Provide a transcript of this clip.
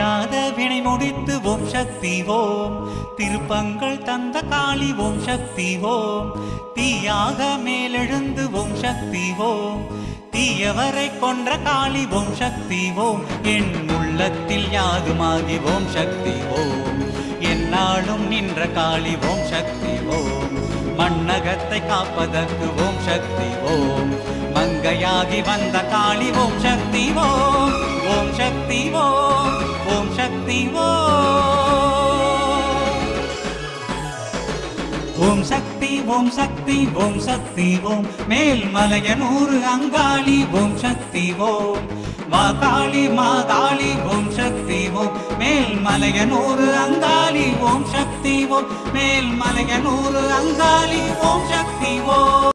தீராத வினை முடித்து ஓம் சக்தி ஓம் திருப்பங்கள் தந்த காளி ஓம் சக்தி ஓம் தீயாக மேலெழுந்து ஓம் சக்தி ஓம் தீயவரை கொன்ற காளி ஓம் சக்தி ஓம் என் உள்ளத்தில் யாதுமாகி ஓம் சக்தி ஓம் என்னாலும் நின்ற காளி ஓம் சக்தி ஓம் மண்ணகத்தை காப்பதற்கு ஓம் சக்தி ஓம் மங்கையாகி வந்த காளி ஓம் சக்தி ஓம் ஓம் சக்தி ஓம் ஓம் சக்தி ஓம் ஓம் சக்தி ஓம் சக்தி ஓம் சக்தி ஓம் மேல்மலையனூறு அங்காளி ஓம் சக்தி ஓம் மாகாளி மாகாளி ஓம் சக்தி ஓம் மேல்மலையனூறு அங்காளி ஓம் சக்தி ஓம் மேல்மலையனூறு அங்காளி ஓம் சக்தி ஓம்